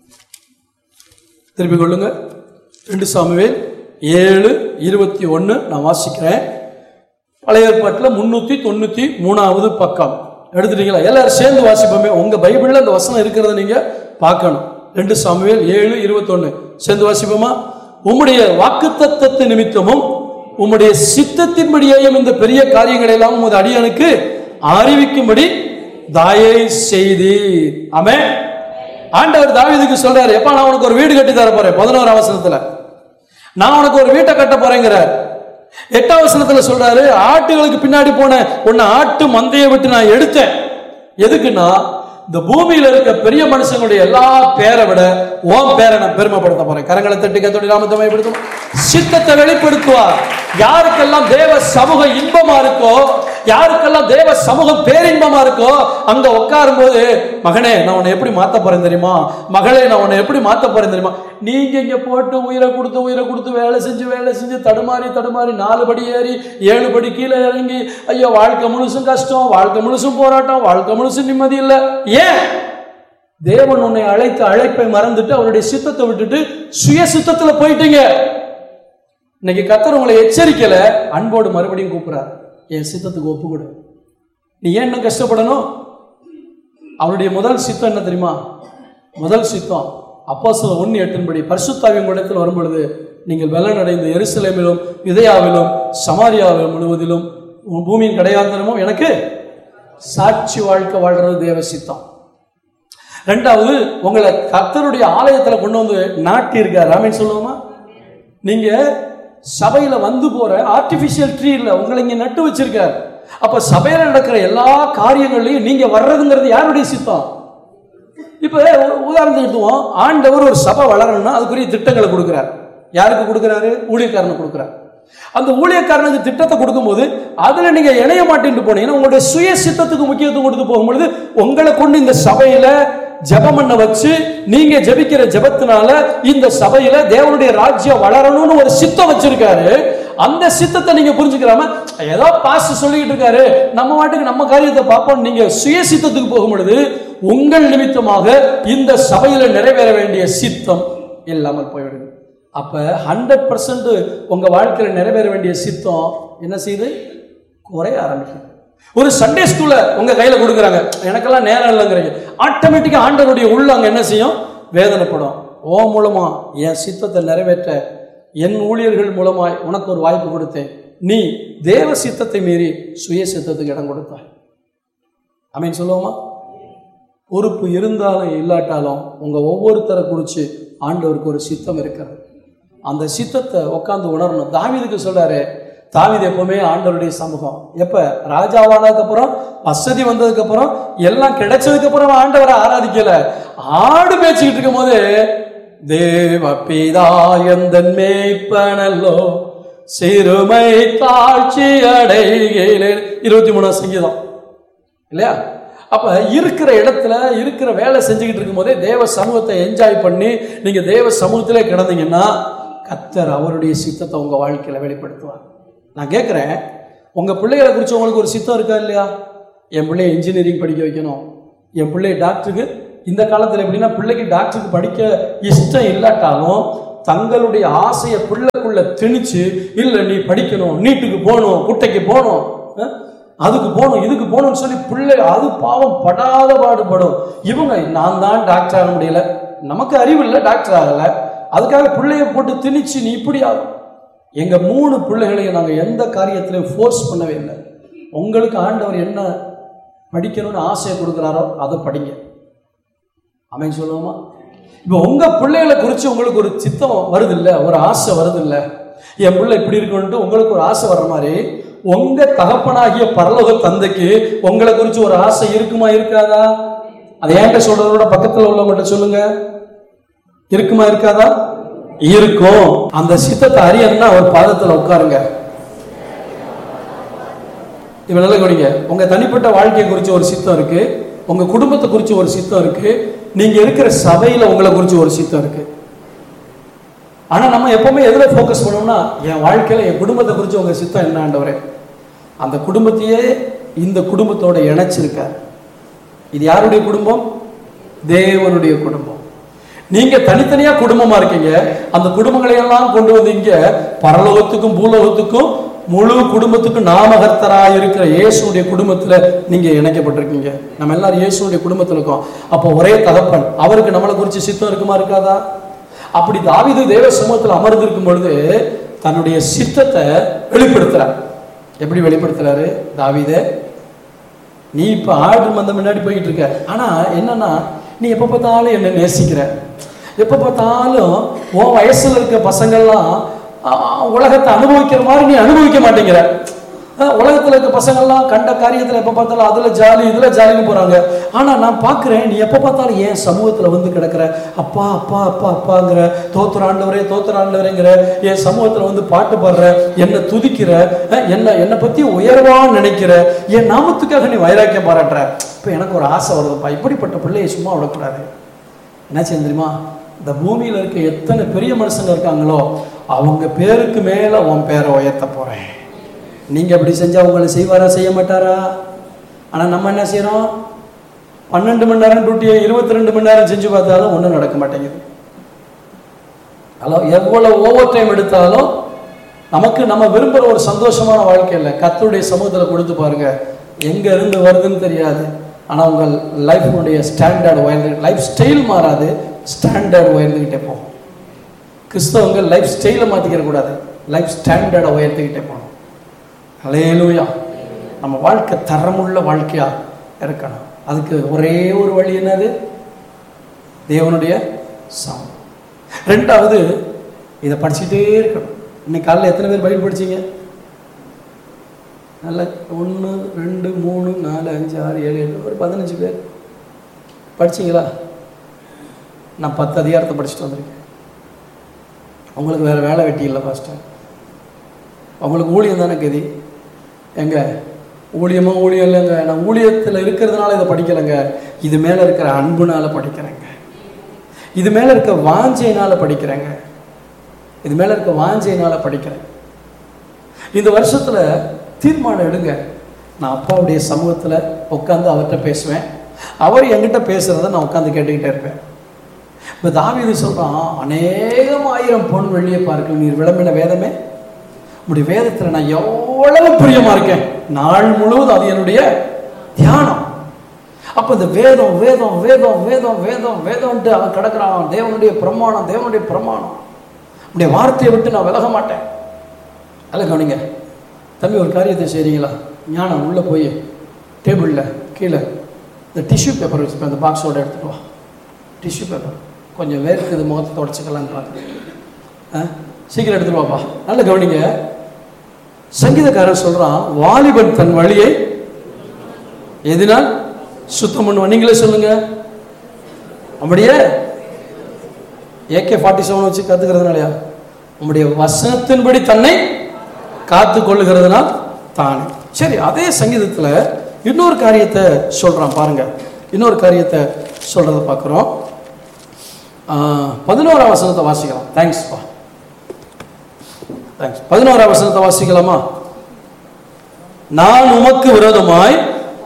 திருப்பிக் கொள்ளுங்க ரெண்டு சாமுவேல் ஏழு இருபத்தி ஒன்று நான் வாசிக்கிறேன் பழைய ஏற்பாட்டில் முன்னூற்றி தொண்ணூற்றி மூணாவது பக்கம் எடுத்துட்டீங்களா எல்லாரும் சேர்ந்து வாசிப்போமே உங்கள் பைபிளில் அந்த வசனம் இருக்கிறத நீங்கள் பார்க்கணும் ரெண்டு சாமுவேல் ஏழு இருபத்தொன்று சேர்ந்து வாசிப்போமா உம்முடைய வாக்குத்தத்தத்து நிமித்தமும் உம்முடைய சித்தத்தின்படியேயும் இந்த பெரிய காரியங்களை எல்லாம் உமது அடியனுக்கு அறிவிக்கும்படி தாயை செய்தி ஆமே ஆண்டவர் தாவீதுக்கு சொல்றாரு எப்பா நான் உனக்கு ஒரு வீடு கட்டி தர போறேன் பதினோரு அவசரத்துல நான் உனக்கு ஒரு வீட்டை கட்ட போறேங்கிறார் எட்டாம் வசனத்துல சொல்றாரு ஆட்டுகளுக்கு பின்னாடி போன உன்னை ஆட்டு மந்தையை விட்டு நான் எடுத்தேன் எதுக்குன்னா இந்த பூமியில இருக்க பெரிய மனுஷங்களுடைய எல்லா பேரை விட உன் பேரை நான் பெருமைப்படுத்த போறேன் கரங்களை தட்டி கத்தோடி நாமத்தை மையப்படுத்தும் சித்தத்தை வெளிப்படுத்துவார் யாருக்கெல்லாம் தேவ சமூகம் இன்பமா இருக்கோ யாருக்கெல்லாம் தேவ சமூகம் பேரின்பமா இருக்கோ அங்க உட்காரும் போது மகனே நான் உன்னை எப்படி மாத்த போறேன் தெரியுமா மகளே நான் உன்னை எப்படி மாத்த போறேன் தெரியுமா நீங்க இங்க போட்டு உயிரை கொடுத்து உயிரை கொடுத்து வேலை செஞ்சு வேலை செஞ்சு தடுமாறி தடுமாறி நாலு படி ஏறி ஏழு படி கீழே இறங்கி ஐயோ வாழ்க்கை முழுசும் கஷ்டம் வாழ்க்கை முழுசும் போராட்டம் வாழ்க்கை முழுசும் நிம்மதி இல்லை ஏன் தேவன் உன்னை அழைத்த அழைப்பை மறந்துட்டு அவருடைய சித்தத்தை விட்டுட்டு சுய சித்தத்துல போயிட்டீங்க இன்னைக்கு கத்தர் உங்களை எச்சரிக்கல அன்போடு மறுபடியும் கூப்பிடுறார் என் சித்தத்துக்கு ஒப்பு கொடு நீ ஏன் இன்னும் கஷ்டப்படணும் அவருடைய முதல் சித்தம் என்ன தெரியுமா முதல் சித்தம் அப்போ சில ஒன்று எட்டின்படி பரிசுத்தாவின் இடத்தில் வரும் பொழுது நீங்கள் வெள்ளனடைந்து எருசலேமிலும் யுதயாவிலும் சமாரியாவிலும் முழுவதிலும் உன் பூமியின் கடையாந்தரமும் எனக்கு சாட்சி வாழ்க்கை வாழ்றது தேவ சித்தம் ரெண்டாவது உங்களை கர்த்தருடைய ஆலயத்துல கொண்டு வந்து நாட்டி இருக்கார் ராமன் சொல்லுவோமா நீங்க சபையில வந்து போற ஆர்டிபிஷியல் ட்ரீ இல்ல உங்களை இங்க நட்டு வச்சிருக்கார் அப்ப சபையில நடக்கிற எல்லா காரியங்களையும் நீங்க வர்றதுங்கிறது யாருடைய சித்தம் இப்ப ஒரு உதாரணத்துக்கு எடுத்துவோம் ஆண்டவர் ஒரு சபை வளரணும்னா அதுக்குரிய திட்டங்களை கொடுக்கிறார் யாருக்கு கொடுக்கிறாரு ஊழியக்காரனுக்கு கொடுக்கிறார் அந்த ஊழியக்காரனுக்கு திட்டத்தை கொடுக்கும்போது அதுல நீங்க இணைய மாட்டேன்னு போனீங்கன்னா உங்களுடைய சுய சித்தத்துக்கு முக்கியத்துவம் கொடுத்து போகும்பொழுது உங்களை கொண்டு இந்த சபையில ஜெபம் பண்ண வச்சு நீங்க ஜெபிக்கிற ஜெபத்தினால இந்த சபையில தேவனுடைய ராஜ்யம் வளரணும்னு ஒரு சித்தம் வச்சிருக்காரு அந்த சித்தத்தை நீங்க புரிஞ்சுக்கிறாம ஏதோ பாஸ் சொல்லிக்கிட்டு இருக்காரு நம்ம வாட்டுக்கு நம்ம காரியத்தை பார்ப்போம் நீங்க சுய சித்தத்துக்கு போகும் பொழுது உங்கள் நிமித்தமாக இந்த சபையில நிறைவேற வேண்டிய சித்தம் இல்லாமல் போய்விடுது அப்ப ஹண்ட்ரட் பர்சன்ட் உங்க வாழ்க்கையில நிறைவேற வேண்டிய சித்தம் என்ன செய்யுது குறைய ஆரம்பிக்கும் ஒரு சண்டே ஸ்கூல்ல உங்க கையில கொடுக்குறாங்க எனக்கெல்லாம் நேரம் இல்லைங்கிறீங்க ஆட்டோமேட்டிக்கா ஆண்டவருடைய உள்ள அங்க என்ன செய்யும் வேதனைப்படும் ஓ மூலமா என் சித்தத்தை நிறைவேற்ற என் ஊழியர்கள் மூலமாய் உனக்கு ஒரு வாய்ப்பு கொடுத்தேன் நீ தேவ சித்தத்தை மீறி சுய சித்தத்துக்கு இடம் கொடுத்தாய் அமீன் சொல்லுவோமா பொறுப்பு இருந்தாலும் இல்லாட்டாலும் உங்க ஒவ்வொருத்தரை குறித்து ஆண்டவருக்கு ஒரு சித்தம் இருக்கிறது அந்த சித்தத்தை உட்காந்து உணரணும் தாவீதுக்கு சொல்றாரு தாவீது எப்பவுமே ஆண்டவருடைய சமூகம் எப்ப ராஜாவானதுக்கு அப்புறம் வசதி வந்ததுக்கு அப்புறம் எல்லாம் கிடைச்சதுக்கு அப்புறம் ஆண்டவரை ஆராதிக்கல ஆடு மேய்ச்சிக்கிட்டு இருக்கும் போது தேவ பிதா எந்தன் மேய்ப்பனல்லோ சிறுமை தாழ்ச்சி அடைகிறேன் இருபத்தி மூணாம் சங்கீதம் இல்லையா அப்ப இருக்கிற இடத்துல இருக்கிற வேலை செஞ்சுக்கிட்டு இருக்கும் போதே தேவ சமூகத்தை என்ஜாய் பண்ணி நீங்க தேவ சமூகத்திலே கிடந்தீங்கன்னா கத்தர் அவருடைய சித்தத்தை உங்க வாழ்க்கையில வெளிப்படுத்துவார் நான் கேட்குறேன் உங்க பிள்ளைகளை குறித்து உங்களுக்கு ஒரு சித்தம் இருக்கா இல்லையா என் பிள்ளைய இன்ஜினியரிங் படிக்க வைக்கணும் என் பிள்ளைய டாக்டருக்கு இந்த காலத்துல எப்படின்னா பிள்ளைக்கு டாக்டருக்கு படிக்க இஷ்டம் இல்லாட்டாலும் தங்களுடைய ஆசையை பிள்ளைக்குள்ள திணிச்சு இல்ல நீ படிக்கணும் நீட்டுக்கு போகணும் குட்டைக்கு போகணும் அஹ், அதுக்கு போகணும் இதுக்கு போகணும்னு சொல்லி பிள்ளை அது பாவம் படாத பாடுபடும் இவங்க நான் தான் டாக்டர் ஆக முடியல நமக்கு அறிவு இல்லை டாக்டர் ஆகல அதுக்காக பிள்ளைய போட்டு திணிச்சு நீ இப்படி ஆகும் எங்க மூணு பிள்ளைகளையும் நாங்க எந்த காரியத்திலையும் ஃபோர்ஸ் பண்ணவே இல்லை உங்களுக்கு ஆண்டவர் என்ன படிக்கணும்னு ஆசையை கொடுக்குறாரோ அதை படிங்க அமைன்னு சொல்லுவோமா இப்போ உங்க பிள்ளைகளை குறித்து உங்களுக்கு ஒரு சித்தம் வருது இல்ல ஒரு ஆசை வருது இல்ல என் பிள்ளை இப்படி இருக்கணும்ட்டு உங்களுக்கு ஒரு ஆசை வர்ற மாதிரி உங்க தகப்பனாகிய பரலோக தந்தைக்கு உங்களை குறித்து ஒரு ஆசை இருக்குமா இருக்காதா அதை ஏன்ட்ட சொல்றதோட பக்கத்துல உள்ளவங்ககிட்ட சொல்லுங்க இருக்குமா இருக்காதா இருக்கும் அந்த சித்தத்தை அறியணும்னா அவர் பாதத்துல உட்காருங்க இப்ப நல்லா கவனிங்க உங்க தனிப்பட்ட வாழ்க்கையை குறித்து ஒரு சித்தம் இருக்கு உங்க குடும்பத்தை குறித்து ஒரு சித்தம் இருக்கு நீங்க இருக்கிற சபையில உங்களை குறித்து ஒரு சித்தம் இருக்கு ஆனா நம்ம எப்பவுமே எதுல ஃபோக்கஸ் பண்ணோம்னா என் வாழ்க்கையில என் குடும்பத்தை குறித்து உங்க சித்தம் என்ன ஆண்டவரே அந்த குடும்பத்தையே இந்த குடும்பத்தோட இணைச்சிருக்கார் இது யாருடைய குடும்பம் தேவனுடைய குடும்பம் நீங்க தனித்தனியா குடும்பமா இருக்கீங்க அந்த குடும்பங்களை எல்லாம் கொண்டு வந்து இங்க பரலோகத்துக்கும் பூலோகத்துக்கும் முழு குடும்பத்துக்கும் நாமகர்த்தராக இருக்கிற இயேசுடைய குடும்பத்துல நீங்க இணைக்கப்பட்டிருக்கீங்க நம்ம எல்லாரும் இயேசுடைய குடும்பத்துல இருக்கோம் அப்போ ஒரே தகப்பன் அவருக்கு நம்மளை குறித்து சித்தம் இருக்குமா இருக்காதா அப்படி தாவீது தேவ சமூகத்தில் அமர்ந்திருக்கும் பொழுது தன்னுடைய சித்தத்தை வெளிப்படுத்துறார் எப்படி வெளிப்படுத்துறாரு தாவீதே நீ இப்போ ஆடு மந்த முன்னாடி போயிட்டு இருக்க ஆனா என்னன்னா நீ எப்போ பார்த்தாலும் என்னை நேசிக்கிற எப்போ பார்த்தாலும் உன் வயசுல இருக்க பசங்கள்லாம் ஆ, உலகத்தை அனுபவிக்கிற மாதிரி நீ அனுபவிக்க மாட்டேங்கிற ஆ, உலகத்துல இருக்க பசங்கள்லாம் கண்ட காரியத்துல எப்போ பார்த்தாலும் அதுல ஜாலி இதுல ஜாலின்னு போறாங்க ஆனா நான் பார்க்கிறேன் நீ எப்போ பார்த்தாலும் ஏன் சமூகத்துல வந்து கிடக்குற அப்பா அப்பா அப்பா அப்பாங்கிற தோத்துற ஆண்டவரே தோத்துற ஆண்டவரேங்கிற என் சமூகத்துல வந்து பாட்டு பாடுற என்னை துதிக்கிற அஹ், என்ன என்னை பத்தி உயர்வா நினைக்கிற என் நாமத்துக்காக நீ வைராக்கியம் பாராட்டுற இப்போ எனக்கு ஒரு ஆசை வருதுப்பா இப்படிப்பட்ட பிள்ளையை சும்மா விடக்கூடாது என்ன செய்ய தெரியுமா இந்த பூமியில இருக்க எத்தனை பெரிய மனுஷங்க இருக்காங்களோ அவங்க பேருக்கு மேல உன் பேரை உயர்த்த போறேன் நீங்க அப்படி செஞ்சா உங்களை செய்வாரா செய்ய மாட்டாரா ஆனா நம்ம என்ன செய்றோம் பன்னெண்டு மணி நேரம் டியூட்டியை இருபத்தி ரெண்டு மணி நேரம் செஞ்சு பார்த்தாலும் ஒன்றும் நடக்க மாட்டேங்குது ஹலோ எவ்வளவு ஓவர் டைம் எடுத்தாலும் நமக்கு நம்ம விரும்புகிற ஒரு சந்தோஷமான வாழ்க்கை இல்லை கத்தருடைய சமூகத்தில் கொடுத்து பாருங்க எங்க இருந்து வருதுன்னு தெரியாது ஆனால் உங்கள் லைஃபினுடைய ஸ்டாண்டர்ட் உயர்ந்து லைஃப் ஸ்டைல் மாறாது ஸ்டாண்டர்ட் உயர்ந்துக்கிட்டே போகும் கிறிஸ்தவங்க லைஃப் ஸ்டைலை மாற்றிக்கிற கூடாது லைஃப் ஸ்டாண்டர்டை உயர்த்திக்கிட்டே போகணும் ஹalleluya நம்ம வாழ்க்கை தரமுள்ள வாழ்க்கையா இருக்கணும் அதுக்கு ஒரே ஒரு வழி என்னது தேவனுடைய சமம் ரெண்டாவது இதை படிச்சுட்டே இருக்கணும் இன்னைக்கு காலையில் எத்தனை பேர் பைபிள் படிச்சீங்க நல்ல ஒன்று ரெண்டு மூணு நாலு அஞ்சு ஆறு ஏழு எட்டு ஒரு பதினஞ்சு பேர் படிச்சீங்களா நான் பத்து அதிகாரத்தை படிச்சுட்டு வந்திருக்கேன் உங்களுக்கு வேறு வேலை வெட்டி இல்லை பாஸ்டர் உங்களுக்கு ஊழியம் தானே கதி எங்க ஊழியமா ஊழியம் இல்லைங்க நான் ஊழியத்தில் இருக்கிறதுனால இதை படிக்கலைங்க இது மேலே இருக்கிற அன்புனால படிக்கிறேங்க இது மேலே இருக்க வாஞ்சையினால படிக்கிறேங்க இது மேலே இருக்க வாஞ்சையினால படிக்கிறேன் இந்த வருஷத்துல தீர்மானம் எடுங்க நான் அப்பாவுடைய சமூகத்தில் உட்காந்து அவர்கிட்ட பேசுவேன் அவர் என்கிட்ட பேசுறத நான் உட்காந்து கேட்டுக்கிட்டே இருப்பேன் இப்போ தாவீது சொல்றான் அநேகம் ஆயிரம் பொன் வெள்ளியை பார்க்க நீர் விளம்பின வேதமே உடைய வேதத்தில் நான் எவ்வளவு பிரியமா இருக்கேன் நாள் முழுவதும் அது என்னுடைய தியானம் அப்போ இந்த வேதம் வேதம் வேதம் வேதம் வேதம் வேதம்ன்ட்டு அவன் கிடக்குறான் தேவனுடைய பிரமாணம் தேவனுடைய பிரமாணம் உடைய வார்த்தையை விட்டு நான் விலக மாட்டேன் அல்ல கவனிங்க தம்பி ஒரு காரியத்தை செய்றீங்களா ஞானம் உள்ளே போய் டேபிளில் கீழே இந்த டிஷ்யூ பேப்பர் வச்சுப்பேன் அந்த பாக்ஸோட எடுத்துட்டு வா டிஷ்யூ பேப்பர் கொஞ்சம் வேர்க்குது முகத்தை தொடச்சிக்கலான்னு பார்க்குறேன் ஆ சீக்கிரம் எடுத்துட்டு வாப்பா நல்ல கவனிங்க சங்கீதக்காரன் சொல்றான் வாலிபன் தன் வழியை எதினால் சுத்தம் பண்ணுவான் நீங்களே சொல்லுங்க அப்படியே ஏகே ஃபார்ட்டி செவன் வச்சு கத்துக்கிறதுனாலயா உம்முடைய வசனத்தின்படி தன்னை காத்து கொள்ளுகிறதுனால் தானே சரி அதே சங்கீதத்துல இன்னொரு காரியத்தை சொல்றான் பாருங்க இன்னொரு காரியத்தை சொல்றத பார்க்குறோம் பதினோராம் வசனத்தை வாசிக்கலாம் தேங்க்ஸ்ப்பா தேங்க்ஸ் பதினோராம் வசனத்தை வாசிக்கலாமா நான் உமக்கு விரோதமாய்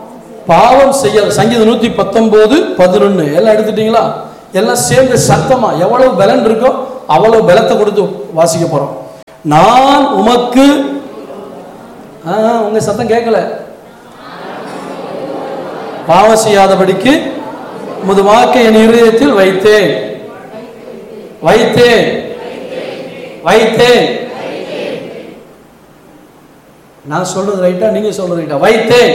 பாவம் செய்ய சங்கீதம் நூத்தி பத்தொன்பது பதினொன்னு எல்லாம் எடுத்துட்டீங்களா எல்லாம் சேர்ந்து சத்தமா எவ்வளவு பலன் இருக்கோ அவ்வளவு பலத்தை கொடுத்து வாசிக்க போறோம் நான் உமக்கு ஆ, உங்க சத்தம் கேட்கல பாவம் செய்யாதபடிக்கு உமது வாக்கை என் இருதயத்தில் வைத்தேன் வைத்தேன் வைத்தேன் நான் சொல்றது ரைட்டா நீங்க சொல்றது ரைட்டா வைத்தேன்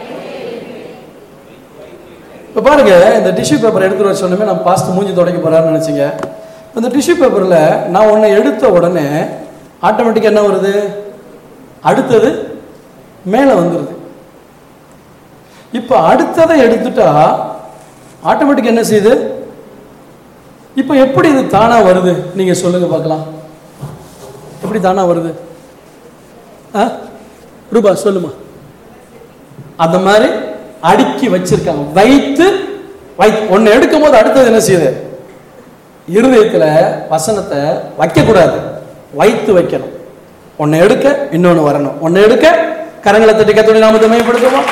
இப்ப பாருங்க இந்த டிஷ்யூ பேப்பர் எடுத்துட்டு வர சொன்னமே நான் பாஸ்ட் மூஞ்சி துடைக்க போறாருன்னு நினைச்சீங்க இந்த டிஷ்யூ பேப்பர்ல நான் உன்னை எடுத்த உடனே ஆட்டோமேட்டிக்கா என்ன வருது அடுத்தது மேலே வந்துடுது இப்போ அடுத்ததை எடுத்துட்டா ஆட்டோமேட்டிக் என்ன செய்யுது இப்போ எப்படி இது தானா வருது நீங்க சொல்லுங்க பார்க்கலாம் எப்படி தானா வருது ஆ ரூபா சொல்லுமா அந்த மாதிரி அடுக்கி வச்சிருக்காங்க வைத்து வைத்து ஒன்னு எடுக்கும் போது அடுத்தது என்ன செய்யுது இருதயத்துல வசனத்தை வைக்க கூடாது வைத்து வைக்கணும் ஒன்னு எடுக்க இன்னொன்னு வரணும் ஒன்னு எடுக்க கரங்களை தட்டி கத்தோடி நாம மேம்படுத்துவோம்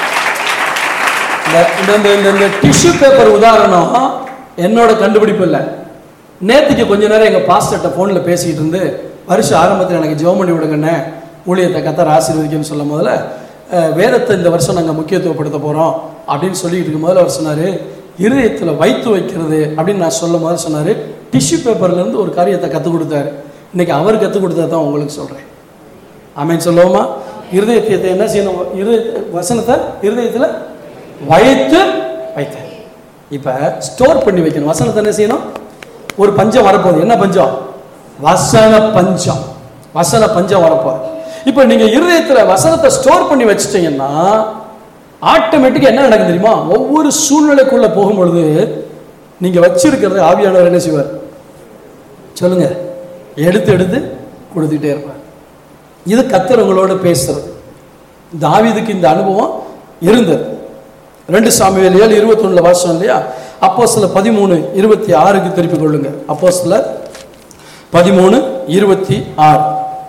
இந்த இந்த இந்த இந்த இந்த டிஷ்யூ பேப்பர் உதாரணம் என்னோட கண்டுபிடிப்பு இல்லை நேத்துக்கு கொஞ்ச நேரம் எங்க பாஸ்டர்ட்ட ஃபோனில் பேசிக்கிட்டு இருந்து வருஷ ஆரம்பத்தில் எனக்கு ஜெபம் பண்ணி விடுங்கண்ணே ஊழியத்தை கத்தர் ஆசீர்வதிக்கணும்னு சொல்லும் போதுல அஹ், வேதத்தை இந்த வருஷம் நாங்கள் முக்கியத்துவப்படுத்த போகிறோம் அப்படின்னு சொல்லிட்டு இருக்கும் போதுல அவர் சொன்னார் இருதயத்தில் வைத்து வைக்கிறது அப்படின்னு நான் சொல்லும் போது சொன்னார் டிஷ்யூ பேப்பர்லேருந்து ஒரு காரியத்தை கற்றுக் கொடுத்தாரு இன்னைக்கு அவர் கற்றுக் கொடுத்தா தான் உங்களுக்கு சொல்கிறேன் ஆமென் சொல்லுவோமா இருதயத்தை என்ன செய்யணும் இருதய வசனத்தை இருதயத்தில் வைத்து வைத்தேன் இப்போ ஸ்டோர் பண்ணி வைக்கணும் வசனத்தை என்ன செய்யணும் ஒரு பஞ்சம் வரப்போகுது என்ன பஞ்சம் வசன பஞ்சம் வசன பஞ்சம் வரப்போகுது இப்போ நீங்க இருதயத்துல வசனத்தை ஸ்டோர் பண்ணி வச்சிட்டீங்கன்னா ஆட்டோமேட்டிக்கா என்ன நடக்கும் தெரியுமா ஒவ்வொரு சூழ்நிலைக்குள்ள போகும்பொழுது நீங்க வச்சிருக்கிறது ஆவியானவர் என்ன செய்வார் சொல்லுங்க எடுத்து எடுத்து கொடுத்துட்டே இருப்பார் இது கத்தர் உங்களோட பேசுறது தாவீதுக்கு இந்த அனுபவம் இருந்தது ரெண்டு சாமிவேல் ஏழு இருபத்தொன்னுல வாசம் இல்லையா அப்போ சில பதிமூணு இருபத்தி ஆறுக்கு திருப்பிக் கொள்ளுங்க அப்போ சில பதிமூணு இருபத்தி ஆறு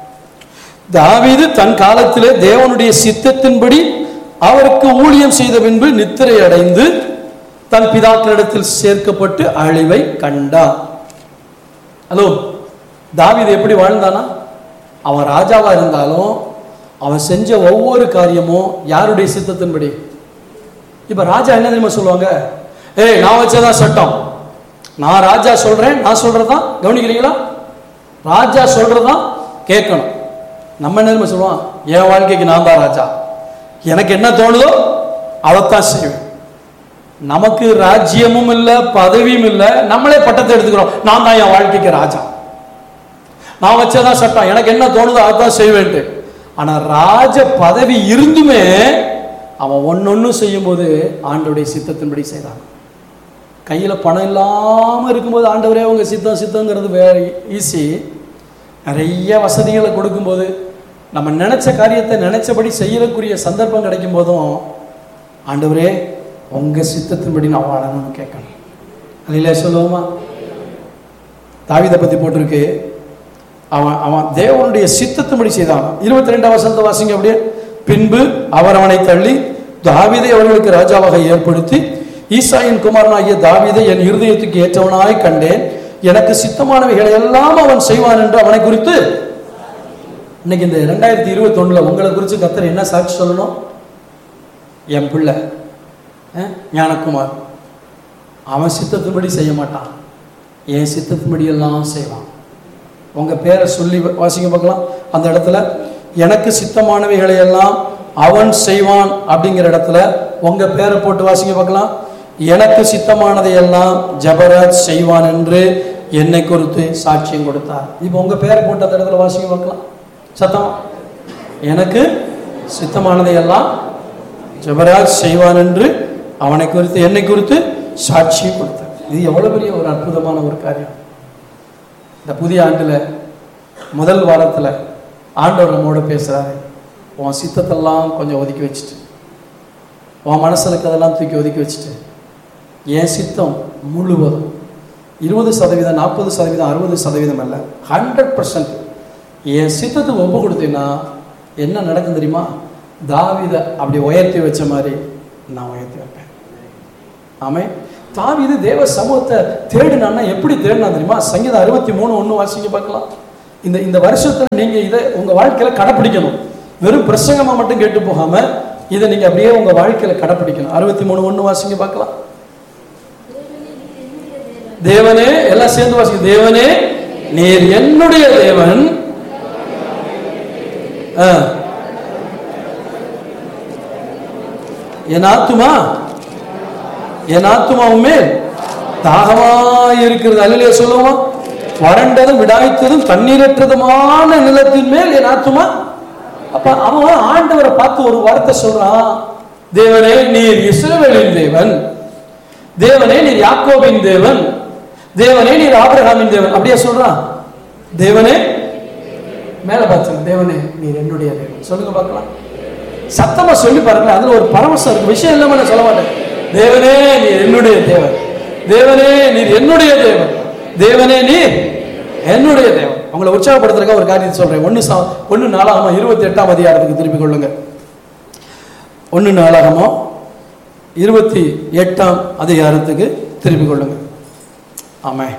தாவீது தன் காலத்திலே தேவனுடைய சித்தத்தின்படி அவருக்கு ஊழியம் செய்த பின்பு நித்திரை அடைந்து தன் பிதாக்களிடத்தில் சேர்க்கப்பட்டு அழிவை கண்டான் ஹலோ தாவீது எப்படி வாழ்ந்தானா அவன் ராஜாவா இருந்தாலும் அவன் செஞ்ச ஒவ்வொரு காரியமும் யாருடைய சித்தத்தின்படி இப்ப ராஜா என்ன தெரியுமா சொல்லுவாங்க ஏய் நான் வச்சதான் சட்டம் நான் ராஜா சொல்றேன் நான் சொல்றதுதான் கவனிக்கிறீங்களா ராஜா சொல்றதுதான் கேட்கணும் நம்ம என்ன தெரியுமா சொல்லுவான் என் வாழ்க்கைக்கு நான் தான் ராஜா எனக்கு என்ன தோணுதோ அதைத்தான் செய்வேன் நமக்கு ராஜ்யமும் இல்லை பதவியும் இல்லை நம்மளே பட்டத்தை எடுத்துக்கிறோம் நான் தான் என் வாழ்க்கைக்கு ராஜா நான் வச்சதான் சட்டம் எனக்கு என்ன தோணுதோ அதான் செய்வேன்ட்டு ஆனா ராஜ பதவி இருந்துமே அவன் ஒன்னொன்னு செய்யும்போது ஆண்டவருடைய சித்தத்தின்படி செய்தான் கையில பணம் இல்லாம இருக்கும்போது ஆண்டவரே உங்க சித்தம் சித்தங்கிறது வேற ஈஸி நிறைய வசதிகளை கொடுக்கும்போது நம்ம நினைச்ச காரியத்தை நினைச்சபடி செய்யறக்குரிய சந்தர்ப்பம் கிடைக்கும் போதும் ஆண்டவரே உங்க சித்தத்தின்படி நான் வாழணும்னு கேட்கணும் அல்லையில சொல்லுவோமா தாவிதை பத்தி போட்டிருக்கு அவன் அவன் தேவனுடைய சித்தத்தின்படி செய்தான் இருபத்தி ரெண்டாம் வசனத்தை வாசிங்க அப்படியே பின்பு அவர் அவனை தள்ளி தாவீதை அவர்களுக்கு ராஜாவாக ஏற்படுத்தி ஈசாயின் குமாரனாகிய தாவீதை என் இருதயத்துக்கு ஏற்றவனாய் கண்டேன் எனக்கு சித்தமானவைகளை எல்லாம் அவன் செய்வான் என்று அவனை குறித்து இன்னைக்கு இந்த ரெண்டாயிரத்தி இருபத்தி ஒண்ணுல உங்களை குறித்து கத்தர் என்ன சாட்சி சொல்லணும் என் பிள்ளை அஹ், ஞானகுமார் அவன் சித்தத்தின்படி செய்ய மாட்டான் என் சித்தத்தின்படி எல்லாம் செய்வான் உங்க பேரை சொல்லி வாசிங்க பார்க்கலாம் அந்த இடத்துல எனக்கு சித்தமானவைகளை எல்லாம் அவன் செய்வான் அப்படிங்கிற இடத்துல உங்க பேரை போட்டு வாசிங்க பார்க்கலாம் எனக்கு சித்தமானதை எல்லாம் ஜபராஜ் செய்வான் என்று என்னை குறித்து சாட்சியம் கொடுத்தார் இப்போ உங்க பேரை போட்டு அந்த இடத்துல வாசிங்க பார்க்கலாம் சத்தமா எனக்கு சித்தமானதை எல்லாம் ஜபராஜ் செய்வான் என்று அவனை குறித்து என்னை குறித்து சாட்சியம் கொடுத்தார் இது எவ்வளவு பெரிய ஒரு அற்புதமான ஒரு காரியம் இந்த புதிய ஆண்டுல முதல் வாரத்துல ஆண்டவர் நம்மோட பேசுறாரு உன் சித்தத்தெல்லாம் கொஞ்சம் ஒதுக்கி வச்சுட்டு உன் மனசுல அதெல்லாம் தூக்கி ஒதுக்கி வச்சுட்டு என் சித்தம் முழுவதும் இருபது சதவீதம் நாற்பது சதவீதம் அறுபது சதவீதம் அல்ல ஹண்ட்ரட் பர்சன்ட் என் சித்தத்துக்கு ஒப்பு கொடுத்தீங்கன்னா என்ன நடக்கும் தெரியுமா தாவித அப்படி உயர்த்தி வச்ச மாதிரி நான் உயர்த்தி வைப்பேன் ஆமே தாவீது தேவ சமூகத்தை தேடினான்னா எப்படி தேடினா தெரியுமா சங்கீதம் அறுபத்தி மூணு ஒன்று வாசிங்க பார்க்கலாம் இந்த இந்த வருஷத்துல நீங்க இதை உங்க வாழ்க்கையில கடைப்பிடிக்கணும் வெறும் பிரசங்கமா மட்டும் கேட்டு போகாம இதை நீங்க அப்படியே உங்க வாழ்க்கையில கடைப்பிடிக்கணும் அறுபத்தி மூணு ஒன்று வாசிங்க பார்க்கலாம் தேவனே எல்லாம் சேர்ந்து வாசிங்க தேவனே நீர் என்னுடைய தேவன் ஆ. என் ஆத்துமா என் ஆத்துமாவும் மேல் தாகமா இருக்கிறது அல்லையா சொல்லுவோம் வறண்டதும் விடாய்த்ததும் தண்ணீரற்றதுமான நிலத்தின் மேல் என் ஆத்துமா அப்ப அவன் ஆண்டவரை பார்த்து ஒரு வார்த்தை சொல்றான் தேவனே நீர் இஸ்ரவேலின் தேவன் தேவனே நீர் யாக்கோபின் தேவன் தேவனே நீர் ஆபிரகாமின் தேவன் அப்படியே சொல்றான் தேவனே மேல பார்த்துங்க தேவனே நீர் என்னுடைய தேவன் சொல்லுங்க பார்க்கலாம் சத்தமா சொல்லி பாருங்க அதுல ஒரு பரவசம் இருக்கு விஷயம் இல்லாம நான் சொல்ல மாட்டேன் தேவனே நீர் என்னுடைய தேவன் தேவனே நீர் என்னுடைய தேவன் தேவனே நீர் என்னுடைய தேவன் உங்களை உற்சாகப்படுத்துறதுக்காக ஒரு காரியத்தை சொல்றேன் ஒன்னு சா ஒன்னு நாளாகமோ இருபத்தி எட்டாம் அதிகாரத்துக்கு திருப்பிக் கொள்ளுங்க ஒன்னு நாளாகமோ இருபத்தி எட்டாம் அதிகாரத்துக்கு திருப்பிக் கொள்ளுங்க ஆமே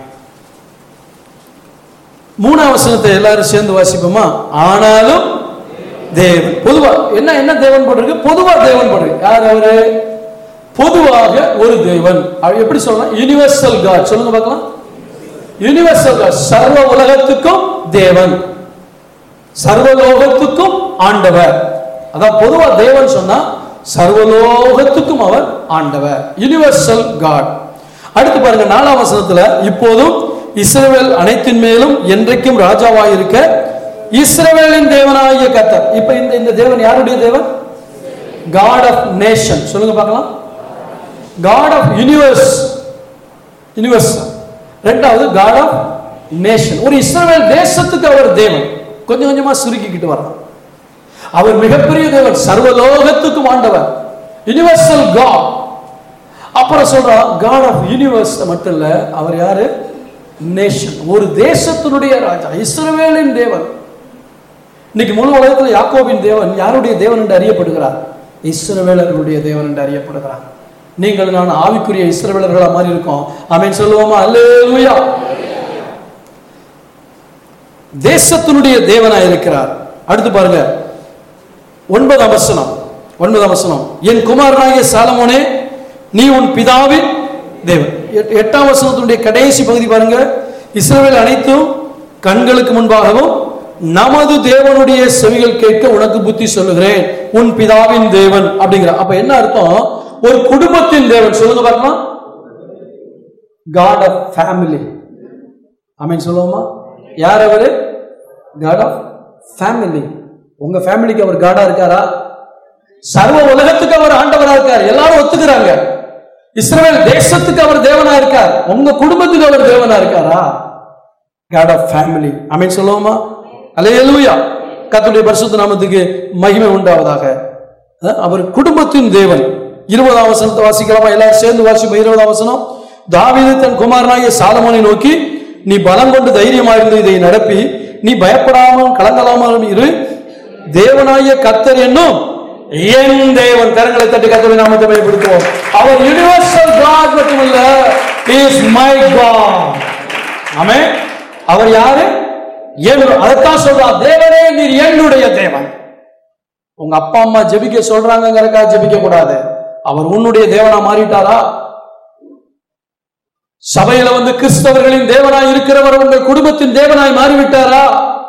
மூணாம் வசனத்தை எல்லாரும் சேர்ந்து வாசிப்போமா ஆனாலும் தேவன் பொதுவா என்ன என்ன தேவன் போட்டிருக்கு பொதுவா தேவன் போட்டிருக்கு யார் அவரு பொதுவாக ஒரு தேவன் அவர் எப்படி சொல்லலாம் யுனிவர்சல் காட் சொல்லுங்க பார்க்கலாம் யுனிவர்சல் காட் சர்வ உலகத்துக்கும் தேவன் சர்வலோகத்துக்கும் ஆண்டவர் அதான் பொதுவா தேவன் சொன்னா சர்வலோகத்துக்கும் அவர் ஆண்டவர் யுனிவர்சல் காட் அடுத்து பாருங்க நாலாம் வசனத்துல இப்போதும் இஸ்ரவேல் அனைத்தின் மேலும் என்றைக்கும் ராஜாவாய் இருக்க இஸ்ரவேலின் தேவனாகிய கர்த்தர் இப்ப இந்த இந்த தேவன் யாருடைய தேவன் காட் ஆஃப் நேஷன் சொல்லுங்க பார்க்கலாம் காட் ஆஃப் யூனிவர்ஸ் யூனிவர்ஸ் ரெண்டாவது காட் ஆஃப் நேஷன் ஒரு இஸ்ரவேல் தேசத்துக்கு அவர் தேவன் கொஞ்சம் கொஞ்சமா சுருக்கிக்கிட்டு வர்றார் அவர் மிகப்பெரிய தேவன் சர்வலோகத்துக்கும் ஆண்டவர் யுனிவர்சல் காட் அப்புறம் சொல்றா காட் ஆஃப் யூனிவர்ஸ் மட்டும் இல்ல அவர் யாரு நேஷன் ஒரு தேசத்தினுடைய ராஜா இஸ்ரவேலின் தேவன் இன்னைக்கு முழு உலகத்தில் யாக்கோபின் தேவன் யாருடைய தேவன் என்று அறியப்படுகிறார் இஸ்ரவேலர்களுடைய தேவன் என்று அறியப்படுகிறார் நீங்கள் நான் ஆவிக்குரிய இஸ்ரவேலர்களா மாதிரி இருக்கோம் ஆமென் சொல்லுவோமா அல்லேலூயா தேசத்தினுடைய தேவனாய் இருக்கிறார் அடுத்து பாருங்க ஒன்பதாம் வசனம் ஒன்பதாம் வசனம் என் குமாரனாகிய சாலமோனே நீ உன் பிதாவின் தேவன் எட்- எட்டாம் வசனத்தினுடைய கடைசி பகுதி பாருங்க இஸ்ரவேல் அனைத்தும் கண்களுக்கு முன்பாகவும் நமது தேவனுடைய செவிகள் கேட்க உனக்கு புத்தி சொல்லுகிறேன் உன் பிதாவின் தேவன் அப்படிங்கிற அப்ப என்ன அர்த்தம் ஒரு குடும்பத்தின் தேவன் சொல்லுங்க பார்க்கலாம் காட் ஆஃப் ஃபேமிலி ஆமென் சொல்லுவோமா யார் அவரு காட் ஆஃப் ஃபேமிலி உங்க ஃபேமிலிக்கு அவர் காடா இருக்காரா சர்வ உலகத்துக்கு அவர் ஆண்டவரா இருக்கார் எல்லாரும் ஒத்துக்கிறாங்க இஸ்ரவேல் தேசத்துக்கு அவர் தேவனா இருக்கார் உங்க குடும்பத்துக்கு அவர் தேவனா இருக்காரா காட் ஆஃப் ஃபேமிலி ஆமென் சொல்லுவோமா அல்லேலூயா கர்த்தருடைய பரிசுத்த நாமத்துக்கு மகிமை உண்டாவதாக அஹ், அவர் குடும்பத்தின் தேவன் இருபதாம் வசனத்தை வாசிக்கலாமா எல்லாரும் சேர்ந்து வாசிப்போம் இருபதாம் வசனம் தாவீது தன் குமாரனாகிய சாலமோனை நோக்கி நீ பலம் கொண்டு தைரியமாயிருந்து இதை நடப்பி நீ பயப்படாமல் கலங்கலாமல் இரு தேவனாகிய கர்த்தர் என்னும் என் தேவன் கரங்களை தட்டி கர்த்தருடைய நாமத்தை பயன்படுத்துவோம் அவர் யுனிவர்சல் காட் மட்டுமல்ல இஸ் மை காட் ஆமே அவர் யாரு என் அதைத்தான் சொல்றார் தேவனே நீர் என்னுடைய தேவன் உங்க அப்பா அம்மா ஜெபிக்க சொல்றாங்கிறக்கா ஜெபிக்க கூடாது அவர் உன்னுடைய தேவனா மாறிட்டாரா சபையில வந்து கிறிஸ்தவர்களின் தேவனாய் இருக்கிறவர் உங்கள் குடும்பத்தின் தேவனாய் மாறிவிட்டாரா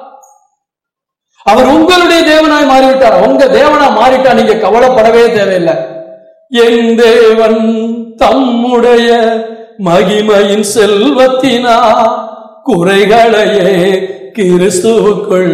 அவர் உங்களுடைய தேவனாய் மாறிவிட்டாரா உங்க தேவனா மாறிட்டா நீங்க கவலைப்படவே தேவையில்லை என் தேவன் தம்முடைய மகிமையின் செல்வத்தினா குறைகளையே கிறிஸ்துவுக்குள்